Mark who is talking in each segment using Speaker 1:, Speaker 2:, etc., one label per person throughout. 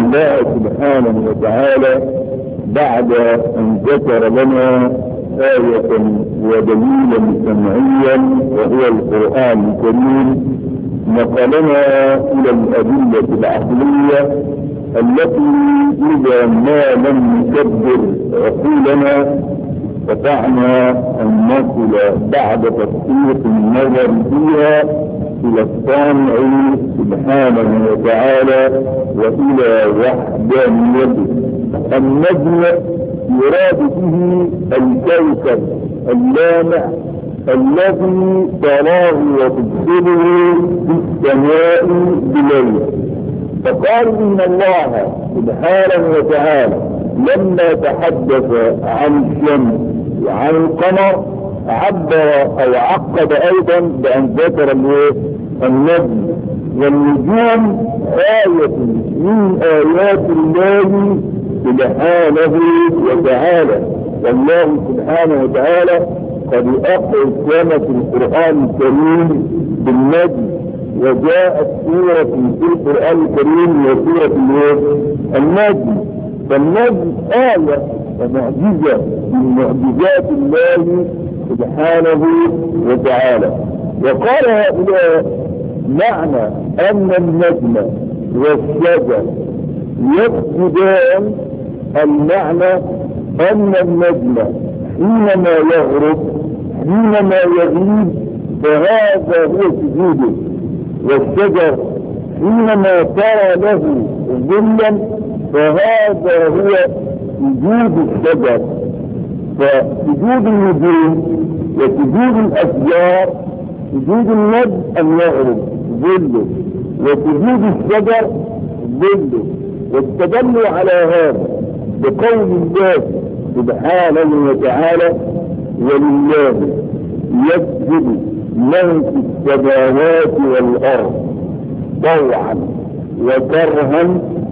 Speaker 1: الله سبحانه وتعالى بعد ان ذكر لنا آية ودليلا سمعيا وهو القرآن الكريم نقلنا إلى الأدلة العقلية التي إذا ما لم نكبر عقولنا استطعنا أن نصل بعد تدقيق النظر فيها إلى الصانع سبحانه وتعالى وإلى وحدانيته النجم يراد به الكوكب اللامع الذي تراه وتبصره في السماء بليل فقال ان الله سبحانه وتعالى لما تحدث عن الشمس وعن القمر عبر او عقد ايضا بان ذكر النجم والنجوم آية من آيات الله سبحانه وتعالى والله سبحانه وتعالى قد أقسم في القرآن الكريم بالنجم وجاءت سورة في القرآن الكريم وسورة النجم فالنجم آية ومعجزة من معجزات الله سبحانه وتعالى وقال هؤلاء معنى أن النجم والشجر يفقدان المعنى أن النجم حينما يغرب حينما يغيب فهذا هو سجوده والشجر حينما ترى له ظلا فهذا هو سجود الشجر فسجود النجوم وسجود الأشجار سجود النجم أن يغرب ظله وسجود الشجر ظله واستدلوا على هذا بقول الله سبحانه وتعالى ولله يسجد من في السماوات والارض طوعا وكرها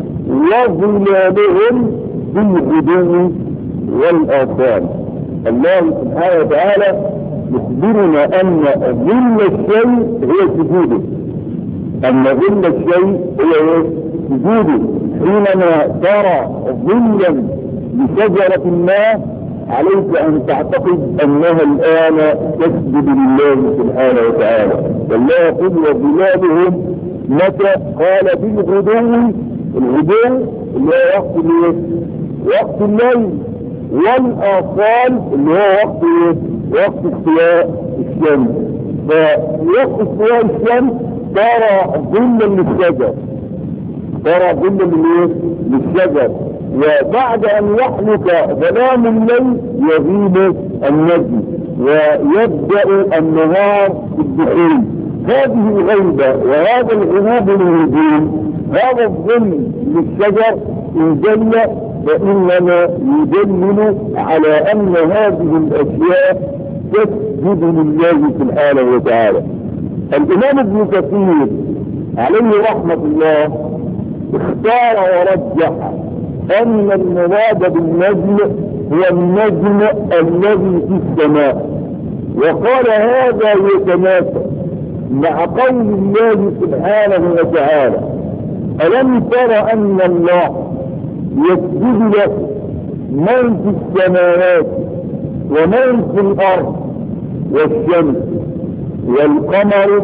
Speaker 1: وظلالهم بالغدو والاصال الله سبحانه وتعالى يخبرنا ان ظل الشيء هو سجوده ان ظل الشيء هو سجوده حينما ترى ظلا لشجرة ما عليك ان تعتقد انها الان تسجد لله سبحانه وتعالى والله يقول وظلالهم متى قال بالغدو الغدو اللي هو وقت الايه؟ وقت الليل والاصال اللي هو وقت ايه؟ وقت استواء الشمس فوقت استواء الشمس ترى ظلا للشجر ترى ظلا للايه؟ للشجر وبعد ان يحلق ظلام الليل يغيب النجم ويبدا النهار بالدخول هذه الغيبه وهذا الغروب للنجوم هذا الظل للشجر ان جل فانما يدلل على ان هذه الاشياء تسجد لله سبحانه وتعالى الامام ابن كثير عليه رحمه الله اختار ورجح ان المراد بالنجم هو النجم الذي في السماء وقال هذا يتناسب مع قول الله سبحانه وتعالى الم تر ان الله يسجد له من في السماوات ومن في الارض والشمس والقمر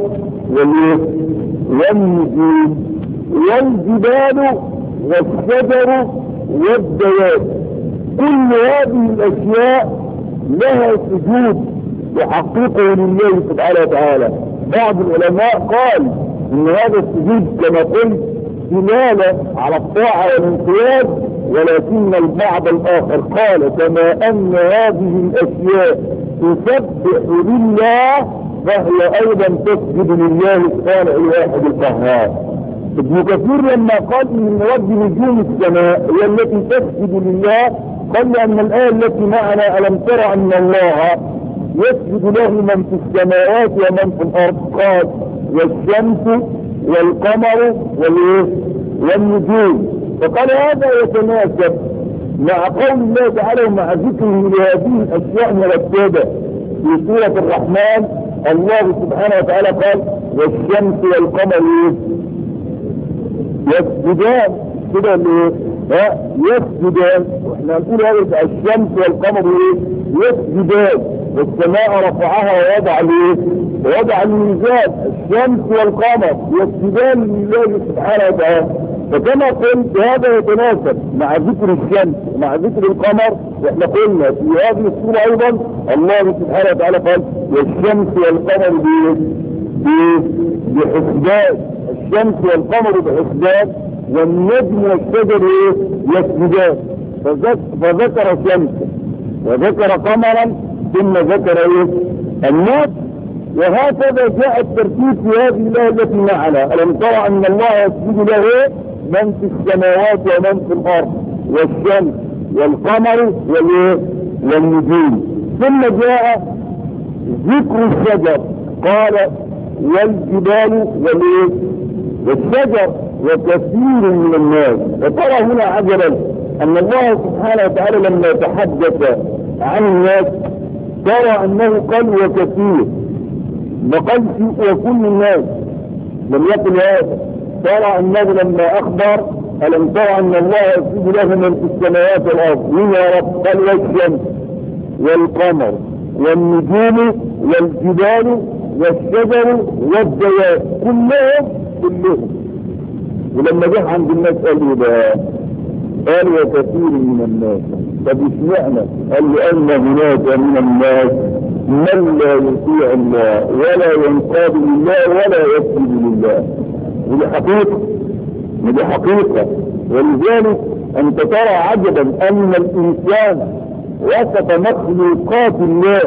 Speaker 1: والنجوم والجبال والشجر والدواب كل هذه الاشياء لها سجود يحققه لله سبحانه وتعالى بعض العلماء قال ان هذا السجود كما قلت دلالة على الطاعة والانقياد ولكن البعض الاخر قال كما ان هذه الاشياء تسبح لله فهي ايضا تسجد لله الصالح الواحد القهار ابن كثير لما قال ان مراد نجوم السماء هي التي تسجد لله قال لان الايه التي معنا الم تر ان الله يسجد له من في السماوات ومن في الارض قال والشمس والقمر والنجوم فقال هذا يتناسب مع قول الله تعالى ومع ذكره لهذه الاشياء مرتبه في سوره الرحمن الله سبحانه وتعالى قال والشمس والقمر يسجدان كده اللي ها يسجدان واحنا هنقول هذا الشمس والقمر ايه يسجدان والسماء رفعها ووضع الايه ووضع الميزان الشمس والقمر يسجدان لله سبحانه وتعالى فكما قلت هذا يتناسب مع ذكر الشمس ومع ذكر القمر واحنا قلنا في هذه السورة ايضا الله سبحانه وتعالى قال والشمس والقمر بحسبان الشمس والقمر بحسبان والنجم والشجر يسجدان فذكر شمسا وذكر قمرا ثم ذكر ايه النجم وهكذا جاء الترتيب في هذه الايه التي معنا الم ترى ان الله يسجد له من في السماوات ومن في الارض والشمس والقمر والنجوم ثم جاء ذكر الشجر قال والجبال والايه والشجر وكثير من الناس وترى هنا عجبا ان الله سبحانه وتعالى لما يتحدث عن الناس ترى انه قال وكثير ما قالش وكل الناس لم يقل هذا ترى انه لما اخبر الم ترى ان الله يسجد له من في السماوات والارض مين يا رب قال والشمس والقمر والنجوم والجبال والشجر والدواب كلهم كلهم ولما جه عند الناس قال ايه بقى قال وكثير من الناس طب اشمعنى قال لان هناك من الناس من لا يطيع الله ولا ينقاد لله ولا يسجد لله ودي حقيقه ودي حقيقه ولذلك انت ترى عجبا ان الانسان وسط مخلوقات الله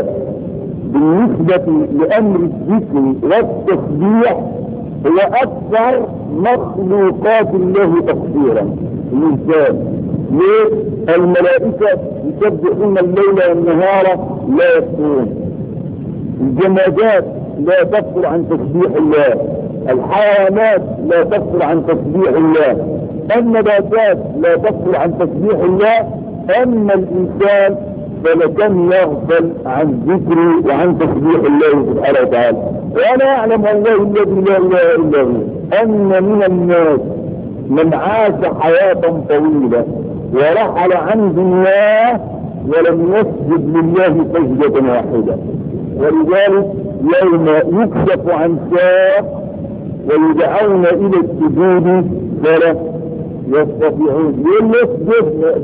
Speaker 1: بالنسبة لأمر الذكر والتسبيح هو أكثر مخلوقات الله تقصيرا الإنسان ليه؟ الملائكة يسبحون الليل والنهار لا يكفرون الجمادات لا تكفر عن تسبيح الله الحيوانات لا تكفر عن تسبيح الله النباتات لا تكفر عن تسبيح الله أما الإنسان فلكم يغفل عن ذكري وعن تسبيح الله سبحانه وتعالى وانا اعلم الله الذي لا اله الا هو ان من الناس من عاش حياة طويلة ورحل عن دنياه ولم يسجد لله سجدة واحدة ولذلك يوم يكشف عن ساق ويدعون الى السجود فلا يستطيعون يقول يسجد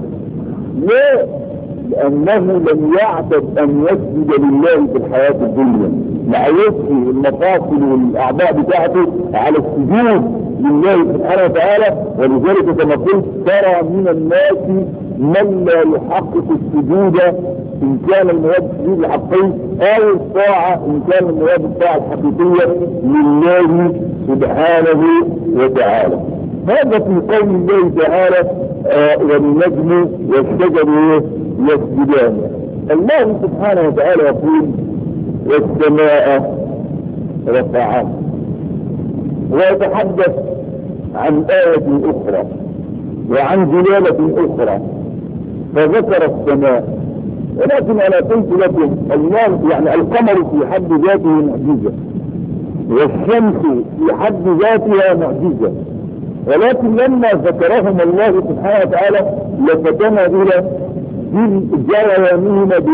Speaker 1: ليه لأنه لم يعتد أن يسجد لله في الحياة الدنيا مع يسجد المفاصل والأعضاء بتاعته على السجود لله سبحانه وتعالى ولذلك كما قلت ترى من الناس من لا يحقق السجود إن كان المراد السجود الحقيقي أو الطاعة إن كان المراد الطاعة الحقيقية لله سبحانه وتعالى هذا في قول الله تعالى آه والنجم والشجر يسجدان الله سبحانه وتعالى يقول والسماء رفعها ويتحدث عن آية أخرى وعن دلالة أخرى فذكر السماء ولكن أنا قلت لكم الله يعني القمر في حد ذاته معجزة والشمس في حد ذاتها معجزة ولكن لما ذكرهم الله سبحانه وتعالى لفتنا إلى جريانهما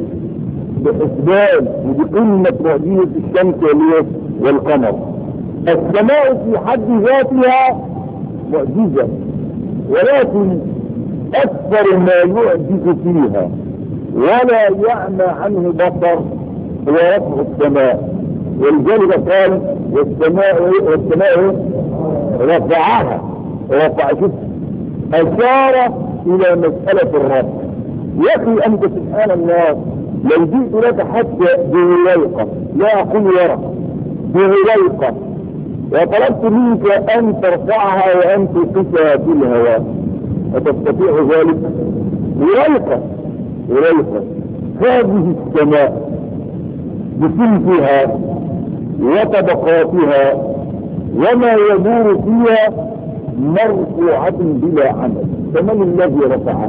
Speaker 1: بحسبان وبقمة معجزة الشمس والقمر السماء في حد ذاتها معجزة ولكن أكثر ما يعجز فيها ولا يعمى عنه بصر هو رفع السماء ولذلك قال والسماء والسماء رفعها رفع شوف أشار إلى مسألة الرفع يا أخي أنت سبحان الله لو جئت لك حتى بهليقة لا أقول ورق بهليقة وطلبت منك أن ترفعها وأن تلقسها في الهواء أتستطيع ذلك هليقة هليقة هذه السماء بصنفها وطبقاتها وما يدور فيها مرفوعة بلا عمل فمن الذي رفعها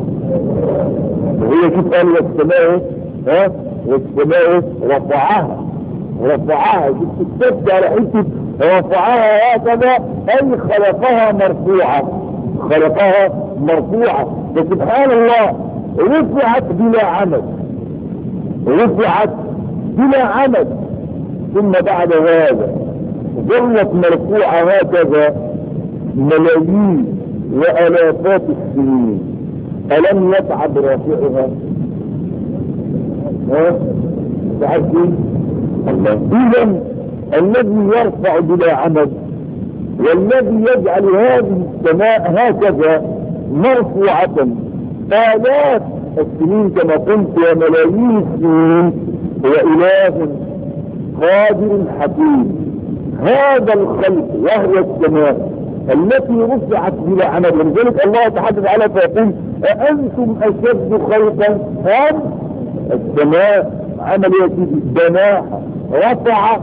Speaker 1: وهي شوف قال والسماء ها والسماء رفعها رفعها شوف السبت على حته رفعها هكذا اي خلقها مرفوعة خلقها مرفوعة فسبحان الله رفعت بلا عمد رفعت بلا عمد ثم بعد هذا ظلت مرفوعة هكذا ملايين وآلافات السنين ألم يتعب رافعها؟ ها؟ تعبتين؟ الله إذا الذي يرفع بلا عمد والذي يجعل هذه السماء هكذا مرفوعة آلاف السنين كما قلت وملايين السنين هو إله قادر حكيم هذا الخلق وهو السماء التي رفعت بلا عمل ولذلك الله تحدث على فيقول أأنتم أشد خلقا أم السماء عمل يسيدي بناها رفع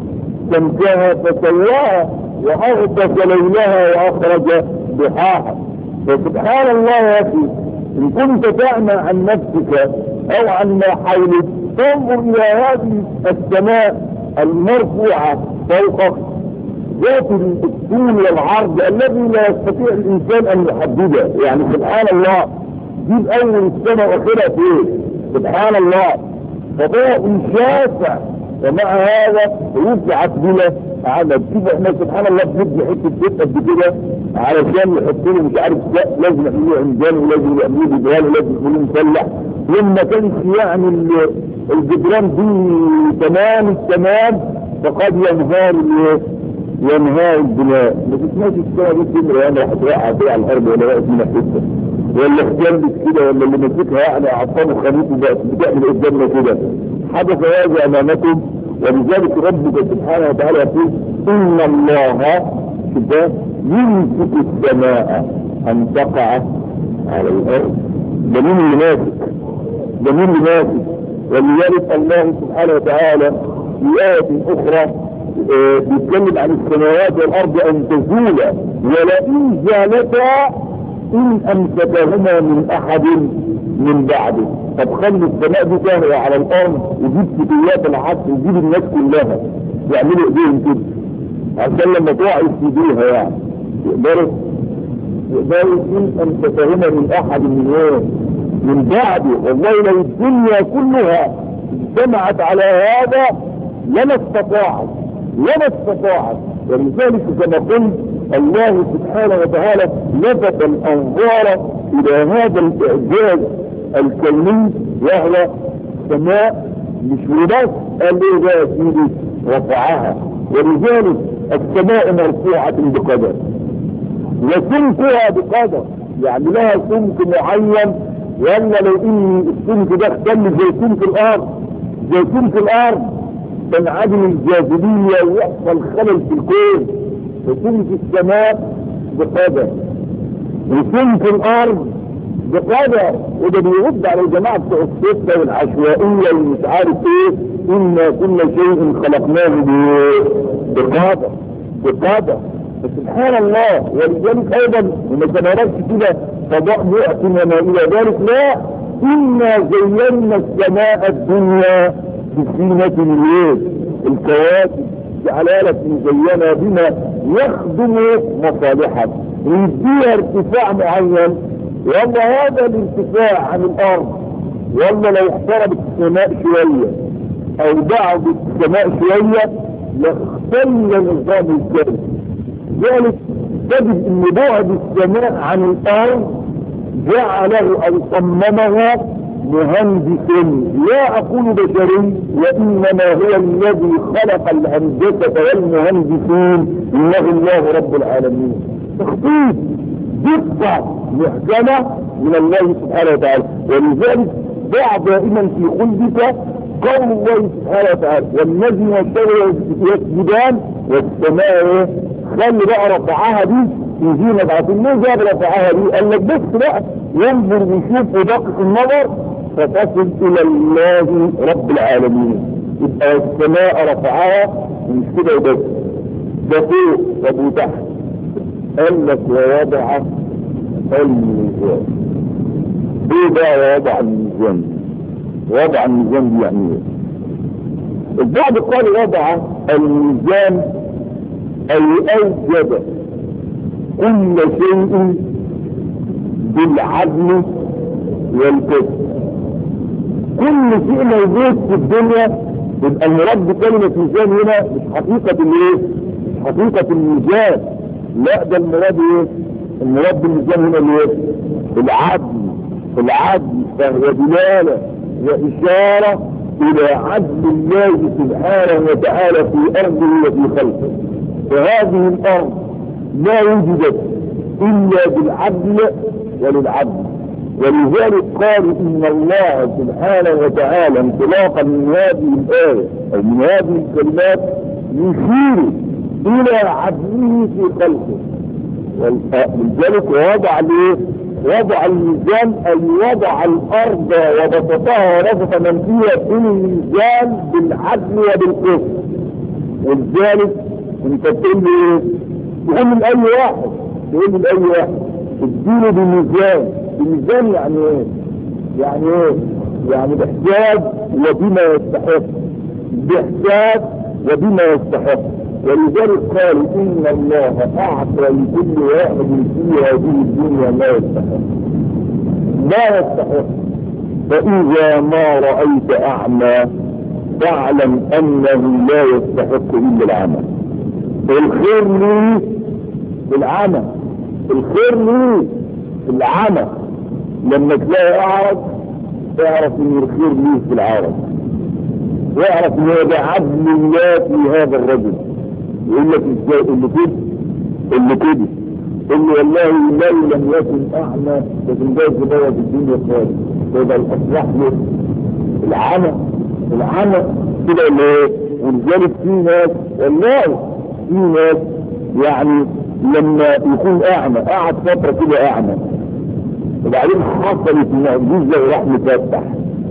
Speaker 1: سمكها فسواها وأغطس ليلها وأخرج ضحاها فسبحان الله يا أخي إن كنت تعمى عن نفسك أو عن ما حولك تنظر إلى هذه السماء المرفوعة فوقك ذات الطول والعرض الذي لا يستطيع الإنسان أن يحدده يعني سبحان الله جيب أول السماء وآخرها فين سبحان الله فضاء شاسع ومع هذا رفعت بلا عمل شوف احنا سبحان الله بنبني حته بيت قد كده علشان يحط له مش عارف لا لازم يعملوا عمدان ولازم يعملوا جدران ولازم يعملوا مسلح لما كانش يعني الجدران دي تمام التمام فقد ينهار ينهار البناء ما تسمعش السنه دي تمر يعني راح توقع كده على الارض ولا واقف من حته ولا اختلت كده ولا اللي ماسكها يعني اعطانه خليط بتعمل قدامنا كده حدث هذا امامكم ولذلك ربك سبحانه وتعالى يقول ان الله كده يمسك السماء ان تقع على الارض ده مين اللي ماسك ده مين اللي ماسك ولذلك الله سبحانه وتعالى في آية أخرى اه بيتكلم عن السماوات والأرض أن تزولا ولئن زالتا إن أمسكهما من أحد من بعده طب خلي السماء دي تهوى على الأرض وجيب فتيات العصر وجيب الناس كلها يعملوا إيديهم كده عشان لما تقع يفيدوها يعني يقدروا يقدروا إن أمسكهما من أحد من إيه؟ من بعده والله لو الدنيا كلها اجتمعت على هذا لما استطاعت لما استطاعت ولذلك كما قلت الله سبحانه وتعالى لفت الانظار الى هذا الاعجاز الكوني وهو سماء مش بس قال له بقى يا سيدي رفعها ولذلك السماء مرفوعة بقدر وسمكها بقدر يعني لها سمك معين ولا لو ان السمك ده اختل زي سمك الارض زي سمك الارض تنعدم الجاذبية ويحصل خلل في الكون وسمك السماء بقدر وسمك الارض بقدر وده بيرد على الجماعة بتوع الستة والعشوائية والمش عارف ايه إنا كل شيء خلقناه بقدر بقدر فسبحان الله ولذلك ايضا وما تنركش كده فضاء يأتي وما الى ذلك لا إنا زينا السماء الدنيا بزينة الليل الكواكب جعلها مزينة بما يخدم مصالحك ويديها ارتفاع معين ولا هذا الارتفاع عن الارض ولا لو اقتربت السماء شوية او بعض السماء شوية لاختل نظام الجو ذلك تجد ان بعد السماء عن الارض جعله او صممه مهندس لا اقول بشري وانما هو الذي خلق الهندسة والمهندسين انه الله رب العالمين تخطيط دقة محكمة من الله سبحانه وتعالى ولذلك ضع دائما في خلدك قول الله سبحانه وتعالى والذي والشر يسجدان والسماء خلي بقى رفعها دي في زينة عبد الله جاب رفعها دي قال لك بس بقى ينظر ويشوف ودقق النظر فتصل الى الله رب العالمين يبقى السماء رفعها مش كده وبس ده فوق وابو تحت قال لك ووضع الميزان ايه بقى وضع الميزان وضع الميزان دي يعني ايه البعض قال وضع الميزان اي اوجد كل شيء بالعدل والقسط كل شيء موجود في الدنيا يبقى المراد بكلمة ميزان هنا مش حقيقة الايه؟ مش حقيقة الميزان لا ده المراد ايه؟ المراد بالميزان هنا الايه؟ العدل العدل فهو دلالة وإشارة إلى عدل الله سبحانه وتعالى في أرضه وفي خلقه فهذه الأرض لا وجدت إلا بالعدل وللعدل ولذلك قالوا إن الله سبحانه وتعالى انطلاقا من هذه الآية أو من هذه الكلمات يشير إلى عدله في خلقه ولذلك وضع ليه وضع الميزان أي وضع الأرض وبسطها ورفق من فيها في الميزان بالعدل وبالقسط ولذلك انت تقول لي تقول من أي واحد تقول من أي واحد اديله بميزان بميزان يعني ايه؟ يعني ايه؟ يعني باحتياج وبما يستحق باحتياج وبما يستحق ولذلك قالوا ان الله اعطى لكل واحد في هذه الدنيا ما يستحق ما يستحق فاذا ما رايت اعمى فاعلم انه لا يستحق الا العمى الخير لي في العمى الخير لي في العمى لما تلاقي اعرج اعرف ان الخير ليه في العرج واعرف ان هذا عدل الله في هذا الرجل يقول لك ازاي اللي كده اللي كده اللي والله لو لم يكن اعمى لكن ده زبايا في الدنيا خالص يبقى الاصلح له العمى العمى كده اللي ايه ولذلك في ناس والله في ناس يعني لما يكون اعمى قعد فتره كده اعمى وبعدين حصلت معجزه وراح مفتح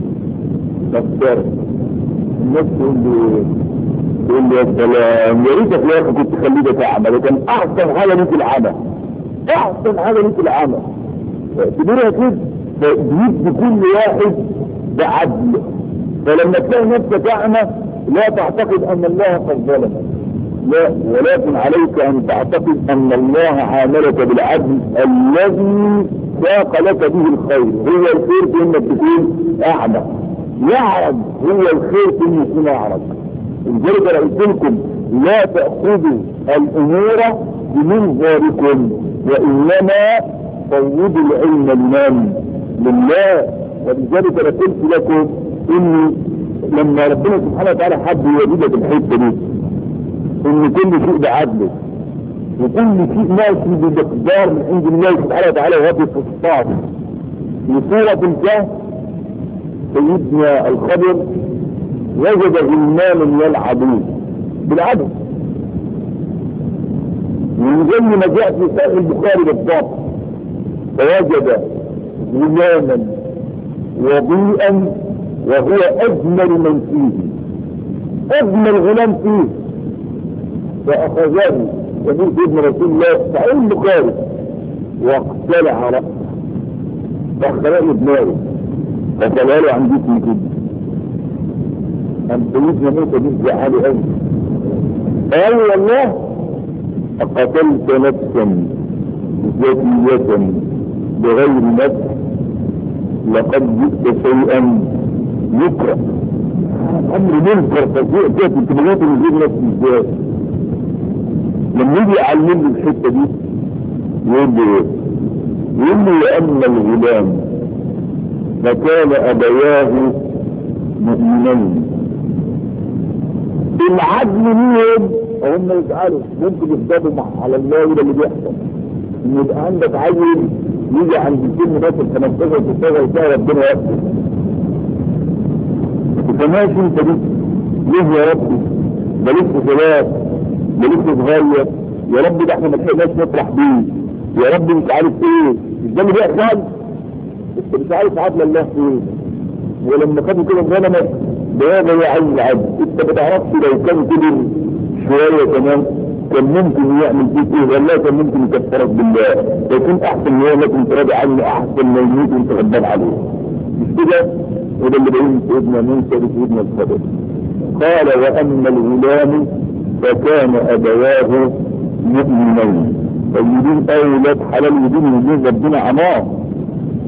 Speaker 1: فكرت الناس تقول لي تقول لي يا سلام يا ريتك يا اخي كنت خليه ده اعمى ده كان احسن حاجه ليك العمى احسن حاجه ليك العمى اعتبرها كده بيدي كل واحد بعدل فلما تلاقي نفسك اعمى لا تعتقد ان الله قد ظلمك لا ولكن عليك ان تعتقد ان الله عاملك بالعدل الذي ساق لك به الخير هو الخير في انك تكون اعمى يعرض هو الخير في انك تكون اعرض لذلك انا قلت لكم لا تاخذوا الامور بمنظاركم وانما فوضوا العلم لمن لله ولذلك انا قلت لكم ان لما ربنا سبحانه وتعالى حب يوجدك الحته دي ان كل شيء بعدله وكل شيء ماشي بمقدار من عند الله سبحانه وتعالى وهو في الصفات في سورة الكهف سيدنا الخضر وجد غلمان يلعبون بالعدل من زي ما جاء في صحيح البخاري بالضبط فوجد غلاما وضيئا وهو اجمل من فيه اجمل غلام فيه فاخذه يقول ابن رسول الله صحيح البخاري واقتلع راسه فاخترق دماغه فقال له عن جسمي كده أم سيدنا موسى جزء عالي أوي قال والله أقتلت نفسا ذكية بغير نفس لقد جئت شيئا يكره أمر منكر فظيع كانت انتباهات من غير نفس ازاي لما يجي يعلمني الحته دي يقول لي ايه؟ يقول لي وأما الغلام فكان أبواه مؤمنين العدل مين هم يفعلوا ممكن يفضلوا على الله وده اللي بيحصل ان يبقى عندك عيل يجي عند سن مثلا 15 16 سنه ربنا يقبل فماشي انت دي ليه يا ربي ده لسه شباب ده لسه صغير يا رب ده احنا ما لحقناش نفرح بيه يا رب مش عارف ايه مش ده اللي بيحصل انت مش عارف عدل الله فين ولما خدوا كده الغنمة بهذا يا عين العبد انت ما تعرفش لو كان كده شوية كمان كان ممكن يعمل فيك ايه والله كان ممكن يكفرك بالله لكن احسن ما لكن تراضي عنه احسن ما يموت وانت غضبان عليه مش كده وده اللي بيقول سيدنا موسى لسيدنا الخضر قال واما الغلام فكان ابواه مؤمنين طيبين اولاد حلال ودين ودين ربنا عمار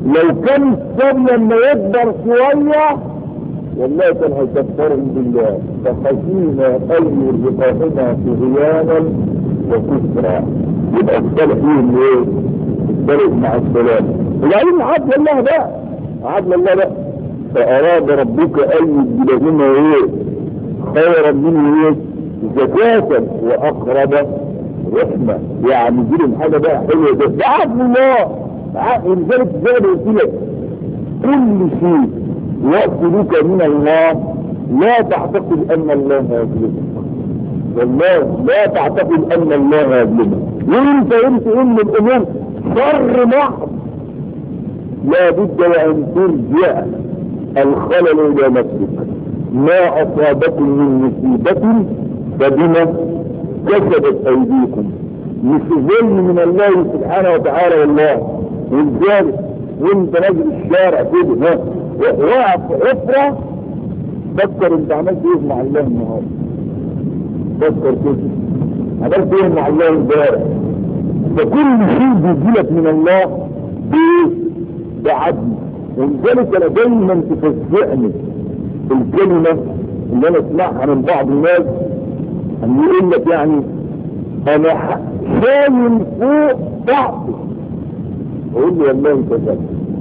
Speaker 1: لو كان السب لما يكبر شوية والله كان هيكفرهم بالله فخشينا أن يرزقهما طغيانا وكفرا يبقى الصالح فيهم ايه؟ الصالح مع السلام وبعدين عدل الله بقى عدل الله بقى فأراد ربك أن يبدلهما ايه؟ خيرا منه ايه؟ زكاة وأقرب رحمة يعني يجيلهم حاجة بقى حلوة ده ده عدل الله ولذلك زي ما قلت لك كل شيء يأتي من الله لا تعتقد أن الله يظلمك والله لا تعتقد أن الله يظلمك وانت انت ان الامور شر محض لا بد وان ترجع الخلل الى نفسك ما اصابكم من مصيبة فبما كسبت ايديكم مش ظلم من الله سبحانه وتعالى والله ولذلك وانت نازل الشارع كده ها واقف في حفرة فكر انت عملت ايه مع الله النهارده فكر كده عملت ايه مع الله امبارح فكل شيء بيجيلك من الله بايه؟ بعدل ولذلك انا دايما تفزعني الكلمه اللي انا اسمعها من بعض الناس ان يقول لك يعني انا شايل فوق ضعفي اقول له والله كذا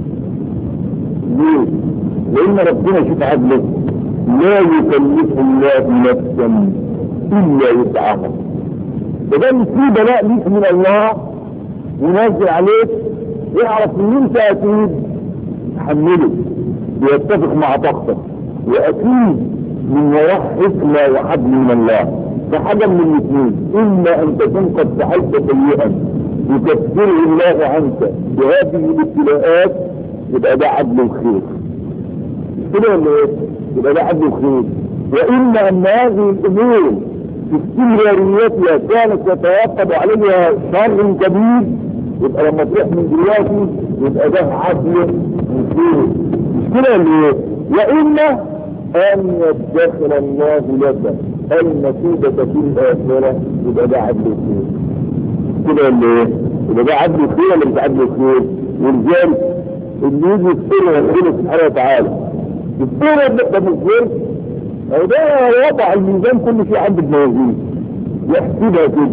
Speaker 1: ليه؟ لان ربنا شوف عدله لا يكلف الله نفسا الا وسعها فدام في بلاء ليك من الله ينزل عليك يعرف ان انت اكيد تحمله ويتفق مع طاقتك واكيد من وراء حكمه وحبل من الله فحاجه من الاثنين اما ان تكون قد فعلت سيئا يكفره الله عنك بهذه الابتلاءات يبقى ده عدل وخير كده ولا ايه؟ يبقى ده عدل وخير واما ان هذه الامور في استمراريتها كانت يتوقف عليها شر كبير يبقى لما تروح من دلوقتي يبقى ده عدل وخير مش كده ولا ايه؟ واما ان يدخل الله لك المثوبة في الآخرة يبقى ده عدل وخير كده ولا ايه؟ يبقى ده عدل وخير ولا مش عدل وخير؟ ولذلك اللي يجي يذكر ربنا سبحانه وتعالى يذكر ده مش هو ده وضع الميزان كل شيء عند الموازين يحسبها كده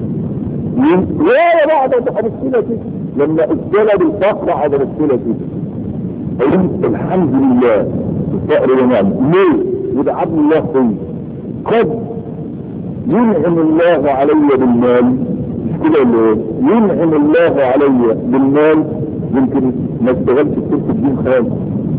Speaker 1: ولا بعد تحبسنا كده لما ابتلى بالفقر على رسولة كده قلت الحمد لله الفقر ونعم ليه؟ وده عبد الله خير قد ينعم الله علي بالمال مش كده اللي ايه؟ ينعم الله علي بالمال يمكن ما اشتغلش في سلك الدين خالص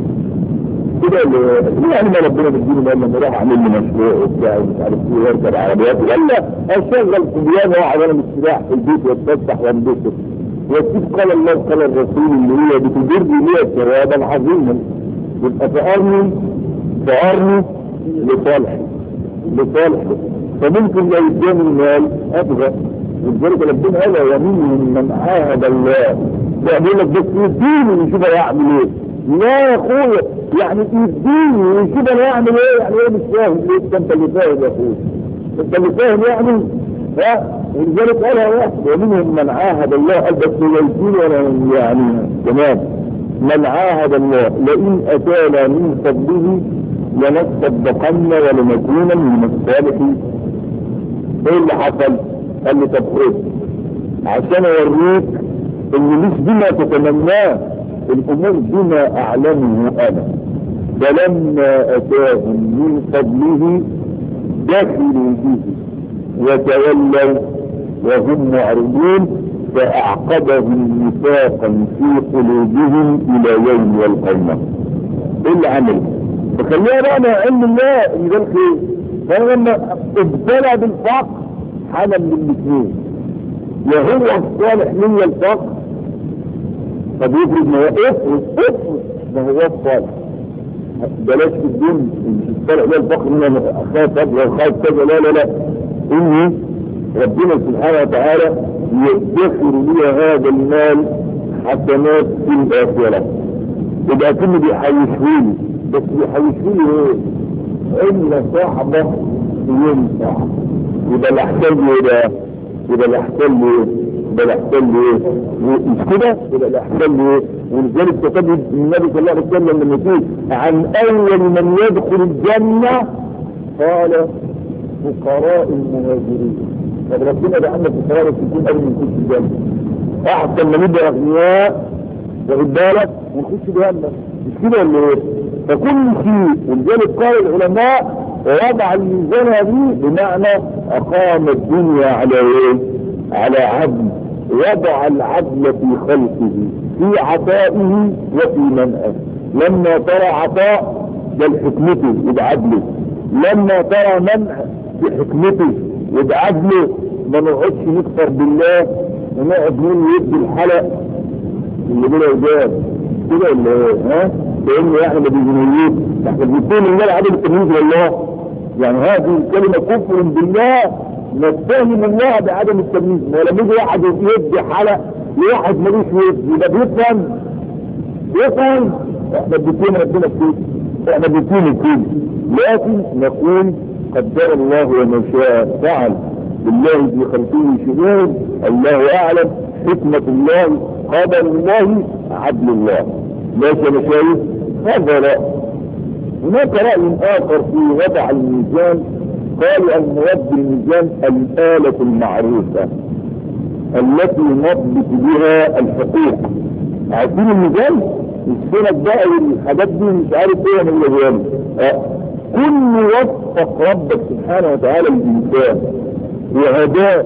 Speaker 1: كده اللي يعني ما ربنا بيديني مال لما راح اعمل لي مشروع وبتاع ومش عارف ايه واركب عربيات ولا اشغل صبيان واقعد انا مستريح في البيت واتفسح وانبسط واسيب قال الله قال الرسول اللي هي بتديرني ليا ثوابا عظيما يبقى فقرني فقرني لصالحي لصالحي فممكن لو اداني المال ابغى ولذلك ربنا قال ومنهم من عاهد الله يقول لك بس يديني ويشوف انا اعمل ايه لا يا اخويا يعني يديني ويشوف انا اعمل ايه يعني ايه مش فاهم ليه انت اللي فاهم يا اخويا انت اللي فاهم يعني ها ولذلك قالها واحد ومنهم من عاهد الله قال بس يديني ولا يعني تمام من عاهد الله لئن اتانا من فضله لنصدقن ولنكون من الصالحين ايه اللي حصل؟ قال لي طب خد عشان اوريك ان مش بما تتمناه الامور بما اعلمه انا فلما اتاهم من فضله دخلوا به وتولوا وهم معرضون فاعقبهم نفاقا في قلوبهم الى يوم يلقونه ايه اللي عمل فخليها بقى مع علم الله ان ده الخير فانا لما ابتلى بالفقر حاجه من الاثنين يا هو الصالح ليا الفقر طب يفرض ما هو افرض افرض ما هو الصالح بلاش في الدين مش الصالح ده الفقر ان انا اخاف كذا خايف كذا لا لا لا اني ربنا سبحانه وتعالى يدخر لي هذا المال حسنات في الاخره يبقى كله بيحيشهولي بس بيحيشهولي ايه؟ الا صاحبه ينفع يبقى الاحسن له ده يبقى الاحسن له يبقى الاحسان لايه؟ مش كده؟ يبقى الاحسان لايه؟ ولذلك تجد النبي صلى الله عليه وسلم لما يقول عن اول من يدخل الجنه قال فقراء المهاجرين طب ربنا ده عندك فقراء بس يكون قبل ما يخش الجنه احسن ما نبقى اغنياء واخد بالك ونخش جهنم مش كده ولا ايه؟ فكل شيء ولذلك قال العلماء ووضع الميزان هذه بمعنى اقام الدنيا على ايه؟ على عدل وضع العدل في خلقه في عطائه وفي منعه لما ترى عطاء ده لحكمته يبقى عدله لما ترى منع بحكمته يبقى عدله ما نقعدش نكفر بالله ونقعد نقول يدي الحلق اللي بلا وجاب كده ولا ايه ها لانه يعني ما بيجنيوش احنا بنقول الله عدم التمييز والله يعني هذه الكلمة كفر بالله نتهم الله بعدم التمييز ولما يجي واحد يدي حلق لواحد ملوش يد يبقى بيفهم بيفهم احنا بنتهم ربنا كتير احنا بنتهم كتير لكن نقول قدر الله وما شاء فعل بالله في خلقه شهود الله اعلم حكمة الله قدر الله عدل الله ماشي انا شايف هذا رأي هناك رأي آخر في وضع الميزان قالوا أن نوضي الميزان الآلة المعروفة التي نضبط بها الحقوق عارفين الميزان السنة بقى والحاجات دي مش عارف ايه من الجوال أه. كل وفق ربك سبحانه وتعالى الإنسان وهداه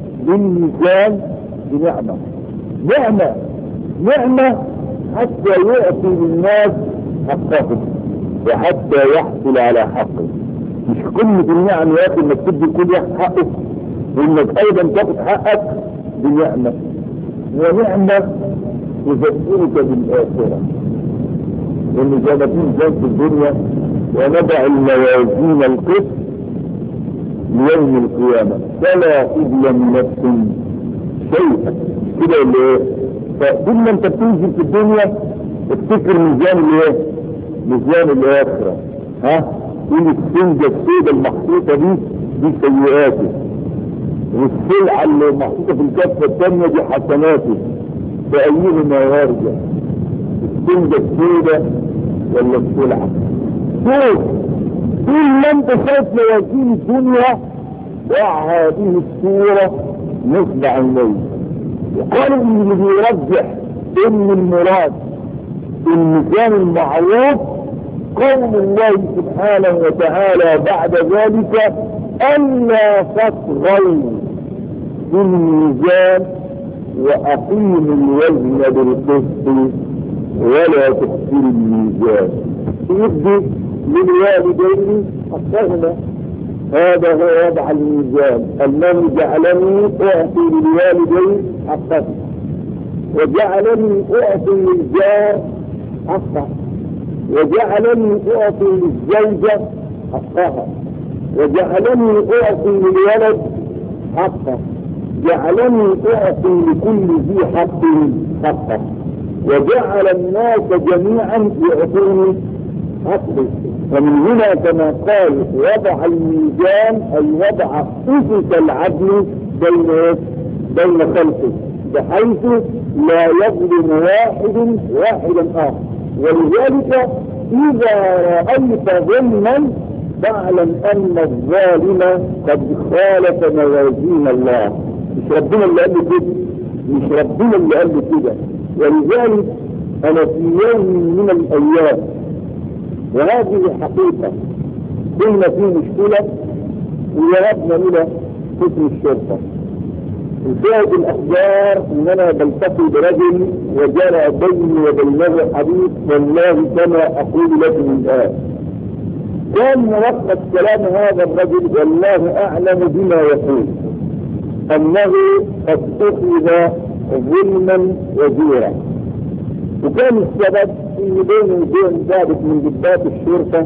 Speaker 1: للميزان بنعمة نعمة نعمة حتى يعطي للناس حقهم وحتى يحصل على حقه مش قمة النعم يا اخي انك تدي كل واحد حقه وانك ايضا تاخد حقك بنعمة ونعمة تذكرك بالاخرة لان زي ما في في الدنيا ونضع الموازين القسط ليوم القيامة فلا تظلم نفس شيئا كده ولا ايه؟ فكل ما انت بتنزل في الدنيا افتكر ميزان الايه؟ ميزان الاخرة ها تقول السنجة السودة المحطوطة دي دي سيئاته والسلعة اللي محطوطة في الكفة الثانية دي حسناته فأيهما يرجع السنجة السودة ولا السلعة شوف طول ما انت شايف موازين الدنيا ضع هذه الصورة نصب عينيه وقالوا ان اللي بيرجح ان المراد الميزان المعروف قول الله سبحانه وتعالى بعد ذلك ألا تطغوا في الميزان وأقيموا الوزن بالقسط ولا تخسروا الميزان يبدي للوالدين حقهما هذا هو وضع الميزان الذي جعلني أعطي للوالدين حقه وجعلني أعطي للجار حقه وجعلني أعطي للزوجة حقها وجعلني أعطي للولد حقه جعلني أعطي لكل ذي حق حقه وجعل الناس جميعا يعطوني حقه ومن هنا كما قال وضع الميزان أي وضع أسس العدل بين بين خلقه بحيث لا يظلم واحد واحدا آخر ولذلك إذا رأيت ظلما فاعلم أن الظالم قد خالف موازين الله مش ربنا اللي قال لي كده مش ربنا اللي قال لي كده ولذلك أنا في يوم من الأيام وهذه حقيقة كنا في مشكلة وذهبنا إلى قسم الشرطة وشاهد الأخبار أن أنا بلتقي برجل وجرى بيني وبينه حديث والله كما أقول لكم الآن كان ملخص كلام هذا الرجل والله أعلم بما يقول أنه قد أخذ ظلما وزورا وكان السبب ان بينه وبين ضابط من ضباط الشرطه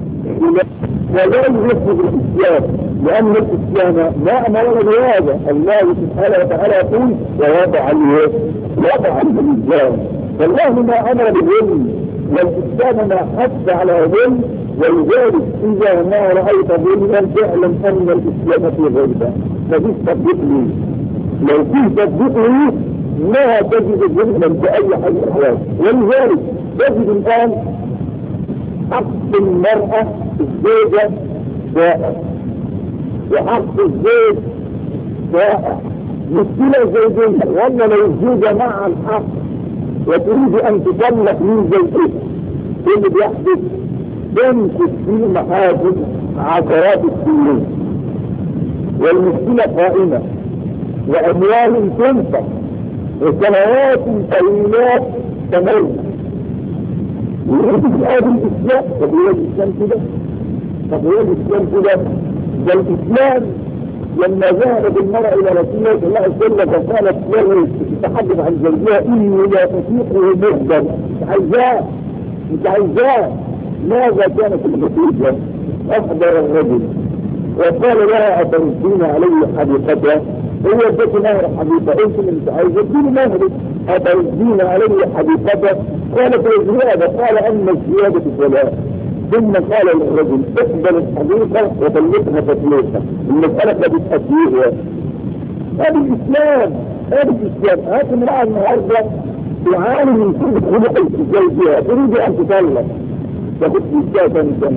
Speaker 1: ولا ينفذ الاسلام لان الاسلام ما امرنا بهذا الله سبحانه وتعالى يقول ووضع الايه؟ وضع الاسلام فالله ما امر بالظلم والاسلام ما حث على ظلم ولذلك اذا ما رايت ظلما فاعلم ان الاسلام في غيبه فدي صدق لي لو كنت تصدقه ما تجد ظلما في اي حي الاحوال ولذلك تجد الان حق المرأة الزوجة سائع وحق الزوج سائع مشكلة زوجية ولا لو الزوجة مع الحق وتريد ان تطلق من زوجها ايه اللي بيحدث تمسك في محاجم عشرات السنين والمشكلة قائمة وأموال تنفق وسنوات طويلات تمر ويجب هذا الإسلام طب هو الإسلام كده طب هو الإسلام كده ده الإسلام لما ذهبت المرأة إلى رسول الله صلى الله عليه وسلم فقالت له تتحدث عن زوجها إني لا أطيقه مهدا مش عايزاه مش عايزاه ماذا كانت النتيجة؟ أحضر الرجل وقال لها أتردين علي حديقته هو اديت مهر حديقة انت اللي مش عايز اديني مهرك أتردين علي حديقته قالت الزيادة قال أما الزيادة فلا ثم قال للرجل اقبل الحديقة وطلقها تطليقها المسألة كانت تأتيه هذا الإسلام هذا الإسلام هذا امرأة النهاردة تعاني من كل خلق زوجها تريد أن تطلق تاخد ازاي تاني سنة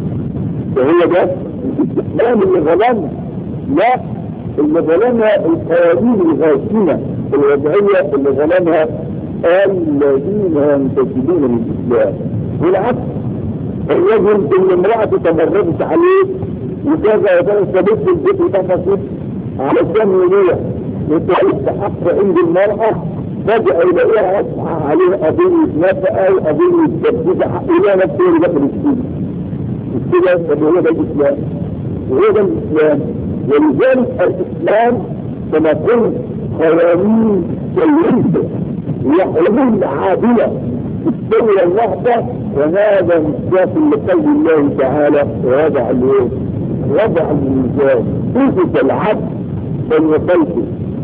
Speaker 1: فهي ده الاستحلام اللي ظلم لا اللي ظلمها القوانين الغاشمة الوضعية اللي ظلمها الذين ينتسبون للإسلام والعكس الرجل اللي امرأته تمردت عليه وكذا وكذا سبت البيت وتفصل علشان يبيع وتعيش حق عند المرأة فجأة يلاقيها أصحى عليه قضية نفقة وقضية تبديد حق إلى نفسه اللي داخل السجن كده طب هو ده الإسلام وهو ده الإسلام ولذلك الإسلام كما قلت قوانين سيئة وحلول عادلة تستوي الوحدة وهذا مصداق لقول الله تعالى وضع الايه؟ وضع الميزان صفة العبد بل وقلبه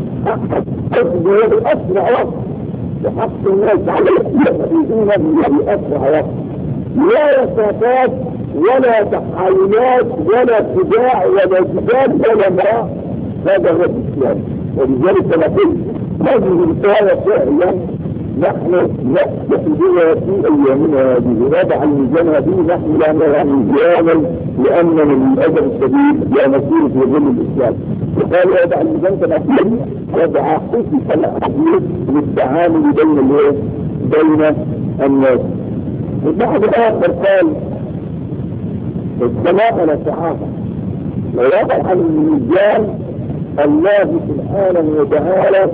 Speaker 1: حق بأسرع وقت وحق الناس على يخرجون من بأسرع وقت لا وساطات ولا تحايلات ولا خداع ولا جدال ولا امرأة هذا هو الإسلام ولذلك نقول هذه الآية فعلا نحن نفتح بها في أيامنا هذه وضع الميزان هذه نحن لا نرى ميزانا لأننا من الأدب الشديد لا نسير في ظل الإسلام وقال وضع الميزان كما قال وضع خصف الأحاديث للتعامل بين الايه؟ بين الناس البعض الآخر قال السماء لا تعافى ووضع الميزان الله سبحانه وتعالى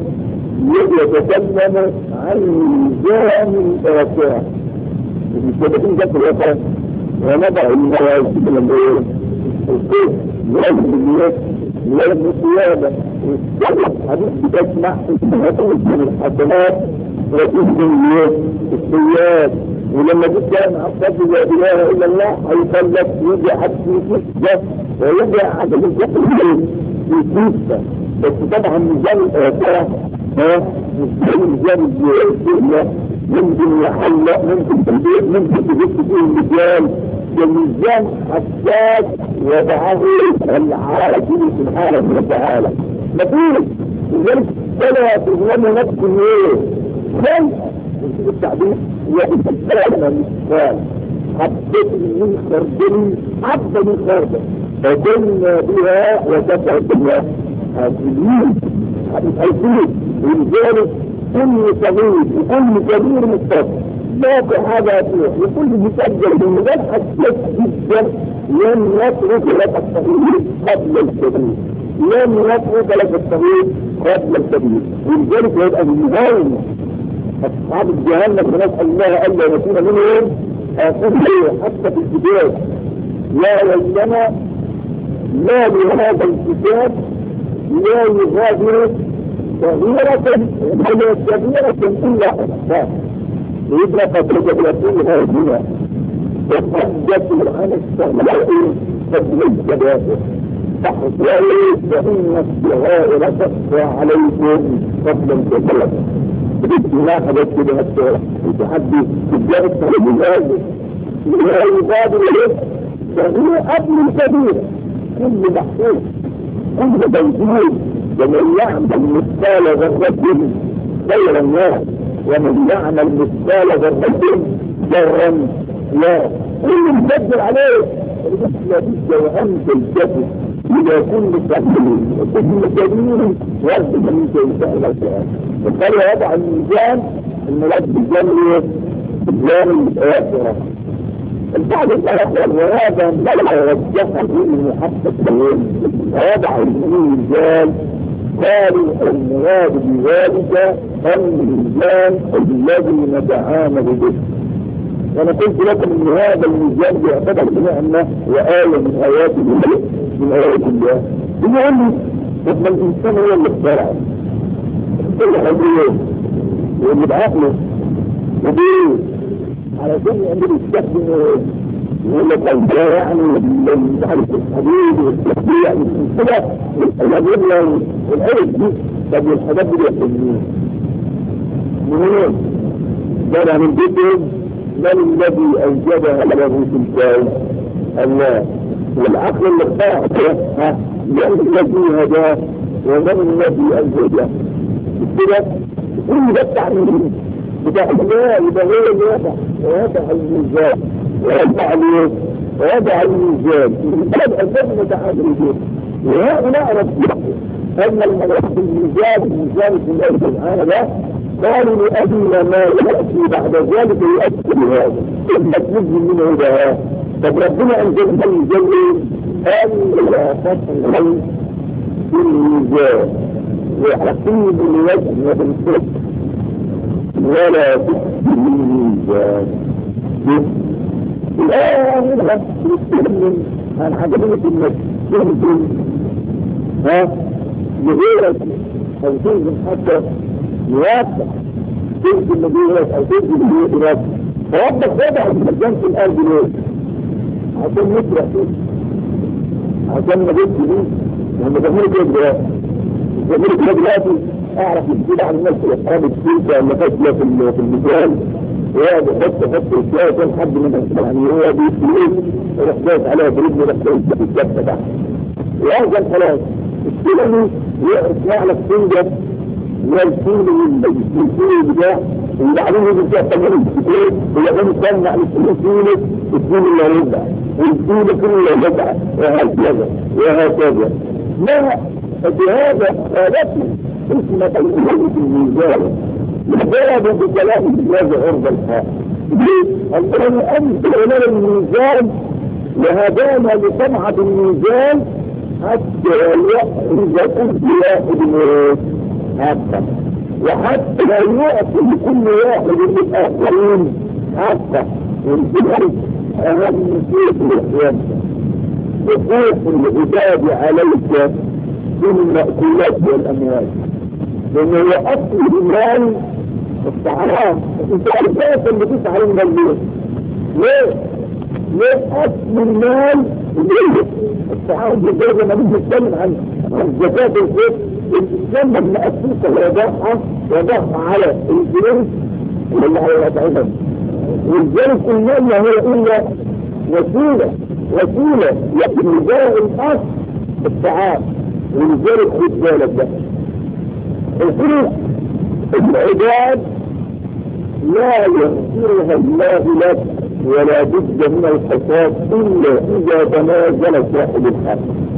Speaker 1: يتكلم عن ميزان الآثار المستدفين ذات الآثار ونضع الموازين من ايه؟ القيس لأجل الناس لأجل القيادة حديث بتسمع من الحسنات وتهدي السيئات ولما جيت كان أصدق لا إله إلا الله هيقول لك يجي حد في ده ويجي حد في الجسد في كيسة بس طبعا ميزان الآثار ها ميزان الدنيا ممكن يحلق ممكن تنبيه ممكن تجد فيه المجال الميزان حساس وضعه العالم سبحانه وتعالى مفيش لذلك فلا تظلم نفس ايه بل التعبير يتكلم مثال حبيت من خردل حبة من خردل فكنا بها وتفعل هذه الحيثين ولذلك كل صغير وكل كبير مستقبل باقي هذا فيه وكل مسجل بالمجال حساس جدا لن يترك لك الصغير قبل الكبير لن يترك لك الصغير قبل الكبير ولذلك يبقى بالنهاية أصحاب الجهنم فنسأل الله ألا يكون منهم أقول حتى في الكتاب يا ويلنا ما لهذا الكتاب لا يغادر صغيرة ولا كبيرة إلا أحسان يبقى فترك يقول هذه وقدت عن السماء قبل الجبابة تحصيل فإن الصغائر تخفى عليكم قبل الجبابة لا حدث كده الصورة يتحدي تجاه الطريق الآجل لا يغادر له صغير قبل الكبير كل محفوظ كل تنزيل ومن يعمل مثقال ذرة خيرا يرى ومن يعمل مثقال ذرة شرا يرى كل مفجر عليه لا بد وانت الجسد إذا كنت تحمل وكل كبير وارد من شيء الله تعالى وقال وضع الميزان المراد بالجمع بالجمع الآخرة البعض الآخر وهذا بلغ وجهه المحقق وضع الميزان قالوا المراد بذلك الميزان الذي نتعامل به وانا قلت لكم ان هذا الميزان يعتبر بنعمة وآية من آيات الله من آيات الله بيقول لي طب الإنسان هو اللي اخترعه كل حاجة واللي بعقله وديه علشان يعمل يستخدم يقول لك الجاه يعني مش عارف الحديد والتشبيع كده الأدلة والعلم دي طب والحاجات دي بيحبوها منين؟ ده من بيتهم من الذي أوجدها له في الكون الله والعقل اللي اخترعه من الذي هداه ومن الذي أوجده كده كل ده التعليم بتاع الله يبقى هو اللي وضع وضع الميزان وضع اليوم وضع الميزان هذا الذي نتعامل به وهؤلاء ربهم أن المرض الميزان الميزان في الله سبحانه ده قالوا لأبينا ما يأتي بعد ذلك يؤثر بهذا المطلوب منه ده طب ربنا أنزل الميزان قال لا تصل في الميزان وحقيم الوجه وبالفرق ولا تكفي الميزان الآن منها تتكلم عن عجبية المسجد ها لغيرك أو تنزل حتى يوافق تنزل لغيرك أو تنزل لغيرك فربك وضع المجان في الأرض ليه؟ عشان نسرح فيه عشان ما جبت ليه؟ لما جمهور كده جمهور كده دلوقتي اعرف يجيب عن الناس اصحاب السلطه اللي فاشله في في المجال ويقعد يحط يحط اشياء كان حد من يعني هو بيسلم يروح جايب عليها برجله يروح جايب في الجبهه تحت وهذا خلاص السلم يطلع لك سنجة والسول والسول بتاع وبعدين يجي فيها تمرين كتير ويقوم يسمع للسول السول اللي هيرجع والسول كله اللي هيرجع وهكذا وهكذا ما في هذا آلته اسمة الإمامة الميزان بسبب بكلام الله عرض الحق الله أنزل لنا الميزان لهدانا لسمعة الميزان حتى يأخذ كل واحد من حقا وحتى لا يعطي لكل واحد من الآخرين حقا وانتبه أهم شيء في الإسلام حقوق العباد عليك بالمأكولات والأموال لأنه هو أصل المال الطعام انت عارف اللي تسعى من المال ليه؟ ليه أصل المال الطعام بالدرجة ما نيجي نتكلم عن الزكاة والزيت الإسلام لما أسسها وضعها وضعها على الفلوس واللي على الأطعمة ولذلك المال ما هو إلا وسيلة وسيلة لكن جاء الأصل الطعام ولذلك خد بالك ده الفلوس العباد لا يغفرها الله لك ولا بد من الحساب الا اذا تنازل صاحب الحق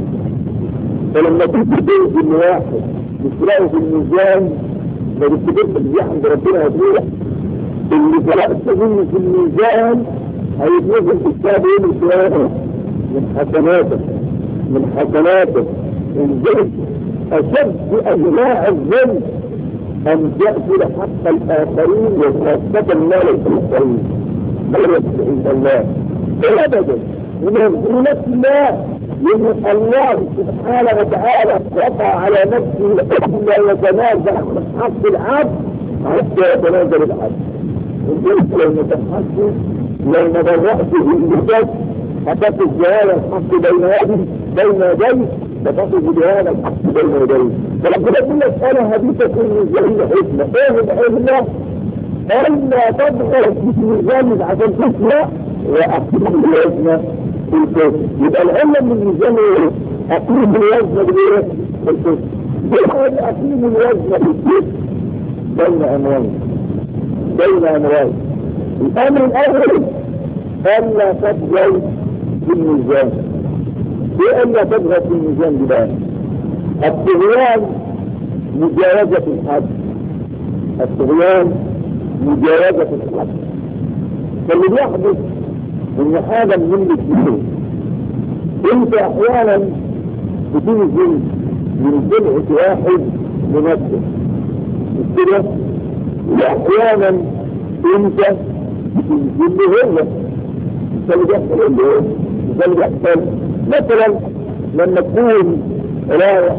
Speaker 1: فلما تيجي تنزل واحد يسرقه في الميزان ما بتجيبش دي عند ربنا هتروح اللي سرقت منه في الميزان هيتنزل في الكتاب يوم القيامه من حسناتك من حسناتك الذنب أشد أنواع الذنب أن تأكل حق الآخرين وخاصة المال الآخرين بل عند الله أبدا ومن نفس الله لأن الله سبحانه وتعالى وقع على نفسه ألا يتنازع من حق العبد حتى يتنازل العبد وقلت لو نتحسن لو نبرأت بالنسبة فتقف بهذا الحق بين يدي بين يدي فتقف بهذا الحق بين يدي فلما تقول لك انا هديتك الميزان حكمة ايه الحكمة؟ الا تضغط في الميزان عشان تسمع واقيم الوزن في الكوس يبقى العلم من الميزان ايه؟ اقيم الوزن بالايه؟ في الكوس بيحاول أقيم الوزن في الجسم بين أمرين بين أمرين الأمر الأول ألا تبغي في الميزان ايه ألا تبغي في الميزان ببان الطغيان مجاوزة الحد الطغيان مجاوزة الحد فاللي بيحدث ان هذا من الاثنين انت احيانا بتنزل من جمعة واحد لنفسه كده واحيانا انت بتنزل له هو ده اللي بيحصل ايه ده اللي بيحصل مثلا لما تكون رايح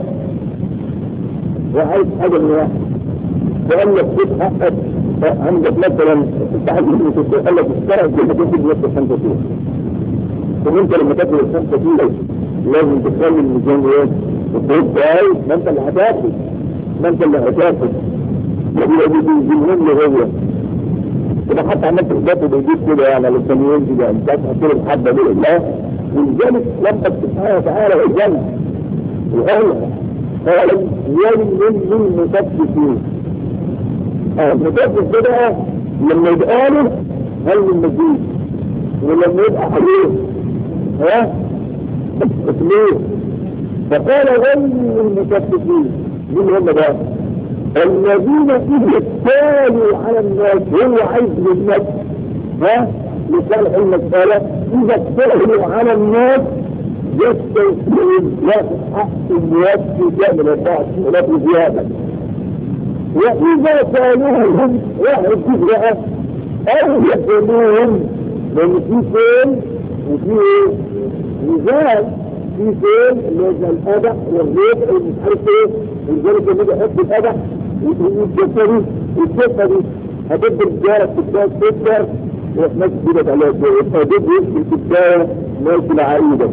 Speaker 1: وعايز حاجه من واحد وقال لك خد حقك عندك مثلا تحت قال لك اشترك كده تاخد نفس الخمسه كيلو طب انت لما تاكل الخمسه كيلو لازم تخلي الميزان ايه؟ وترد كويس ما انت اللي هتاكل ما انت اللي هتاكل يبقى دي بالهم هو كده حتى عملت اثباته بيجيب كده يعني للثانيين كده انت هتحط له الحبه دي لا ولذلك ربك سبحانه وتعالى الجنه الأولى قال ويل للمكففين المكفف ده لما يبقى له هل من مزيد ولما يبقى حبيب ها تكليف فقال ويل للمكففين مين هم بقى الذين إذا اكتالوا على الناس هو عايز للناس ها لصالح المسألة إذا اكتالوا على الناس يستوفون ياخذ حق الوفي كامل الطاعة ولا زيادة وإذا كانوهم واحد جزء أو يكونوهم لأن في فين وفي ميزان في فين اللي هو الأدع والريح ومش عارف إيه ولذلك لما يجي يحط الأدع والكفة دي والكفة دي هتبقى الرجالة بتبقى تكبر وفي نفس كده عليها شوية فهتبقى يمكن تبقى ماشي العريضة